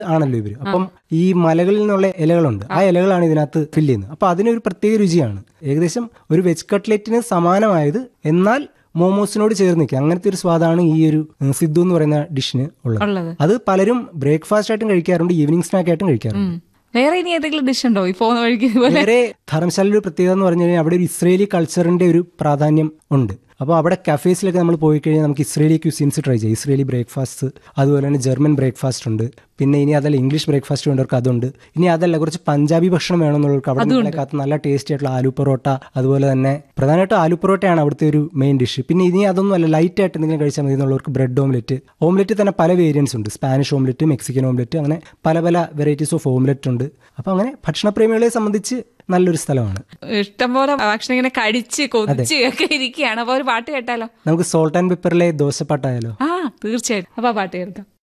ആണല്ലോ ഇവര് അപ്പം ഈ മലകളിൽ നിന്നുള്ള ഇലകളുണ്ട് ആ ഇലകളാണ് ഇതിനകത്ത് ഫില്ല് ചെയ്യുന്നത് അപ്പൊ അതിനൊരു പ്രത്യേക രുചിയാണ് ഏകദേശം ഒരു വെജ് കട്ട്ലറ്റിന് സമാനമായത് എന്നാൽ മോമോസിനോട് ചേർന്ന് നിൽക്കുക അങ്ങനത്തെ ഒരു സ്വാദാണ് ഈ ഒരു ഉം, സിദ്ധു എന്ന് പറയുന്ന ഡിഷിന് ഉള്ളത് ഉള്ളത് അത് പലരും ബ്രേക്ക്ഫാസ്റ്റ് ആയിട്ടും കഴിക്കാറുണ്ട് ഈവനിങ് സ്നാക്ക് ആയിട്ടും കഴിക്കാറുണ്ട് ഉം. വേറെ ഇനി ഏതെങ്കിലും ഡിഷ് ഉണ്ടോ ഈ പോകുന്ന വഴിക്ക് ഇതുപോലെ വേറെ ധർമ്മശാലയുടെ ഒരു പ്രത്യേകത എന്ന് പറഞ്ഞു കഴിഞ്ഞാൽ അവിടെ ഒരു ഇസ്രേലി കൾച്ചറിന്റെ ഒരു പ്രാധാന്യം ഉണ്ട് അപ്പോൾ അവിടെ കഫേസിലൊക്കെ നമ്മൾ പോയി കഴിഞ്ഞാൽ നമുക്ക് ഇസ്രേലി ക്യൂസീൻസ് ട്രൈ ചെയ്യാം ഇസ്രേലി ബ്രേക്ക്ഫാസ്റ്റ് അതുപോലെ തന്നെ ജർമ്മൻ ബ്രേക്ക്ഫാസ്റ്റ് ഉണ്ട് പിന്നെ ഇനി അതല്ല ഇംഗ്ലീഷ് ബ്രേക്ക്ഫാസ്റ്റ് വേണ്ടവർക്ക് അതുണ്ട് ഇനി അതല്ല കുറച്ച് പഞ്ചാബി ഭക്ഷണം വേണമെന്നുള്ളവർക്ക് അവിടെ നിന്നേക്കാത്ത നല്ല ടേസ്റ്റി ആയിട്ടുള്ള ആലു പൊറോട്ട അതുപോലെ തന്നെ പ്രധാനമായിട്ടും ആലു പൊറോട്ടയാണ് അവിടുത്തെ ഒരു മെയിൻ ഡിഷ് പിന്നെ ഇനി അതൊന്നും അല്ല ലൈറ്റ് ആയിട്ട് എന്തെങ്കിലും കഴിച്ചാൽ മതി എന്നുള്ളവർക്ക് ബ്രെഡ് ഓംലെറ്റ് ഓംലെറ്റ് തന്നെ പല വേരിയൻസ് ഉണ്ട് സ്പാനിഷ് ഓംലെറ്റ് മെക്സിക്കൻ ഓംലെറ്റ് അങ്ങനെ പല പല വെറൈറ്റീസ് ഓഫ് ഓംലെറ്റ് ഉണ്ട് അപ്പോൾ അങ്ങനെ ഭക്ഷണപ്രേമികളെ സംബന്ധിച്ച് നല്ലൊരു സ്ഥലമാണ് ഇഷ്ടംപോലെ ഭക്ഷണം ഇങ്ങനെ കടിച്ച് കൊതിച്ച് ഒക്കെ ഇരിക്കുകയാണ് അപ്പൊ ഒരു പാട്ട് കേട്ടാലോ നമുക്ക് സോൾട്ട് ആൻഡ് പെപ്പറിലെ ദോശപ്പാട്ടായാലോ ആ തീർച്ചയായിട്ടും അപ്പൊ ആ പാട്ട് കേൾക്കാം